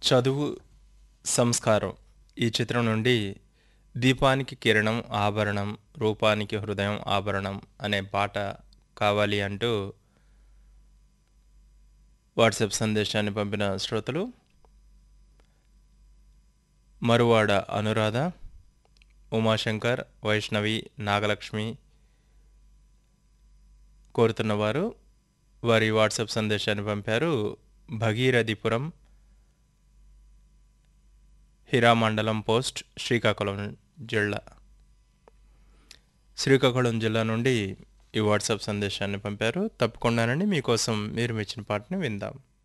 చదువు సంస్కారం ఈ చిత్రం నుండి దీపానికి కిరణం ఆభరణం రూపానికి హృదయం ఆభరణం అనే పాట కావాలి అంటూ వాట్సాప్ సందేశాన్ని పంపిన శ్రోతలు మరువాడ అనురాధ ఉమాశంకర్ వైష్ణవి నాగలక్ష్మి కోరుతున్నవారు వారి వాట్సాప్ సందేశాన్ని పంపారు భగీరథిపురం హిరామండలం పోస్ట్ శ్రీకాకుళం జిల్లా శ్రీకాకుళం జిల్లా నుండి ఈ వాట్సాప్ సందేశాన్ని పంపారు తప్పకుండానండి మీకోసం మీరు మెచ్చిన పాటని విందాం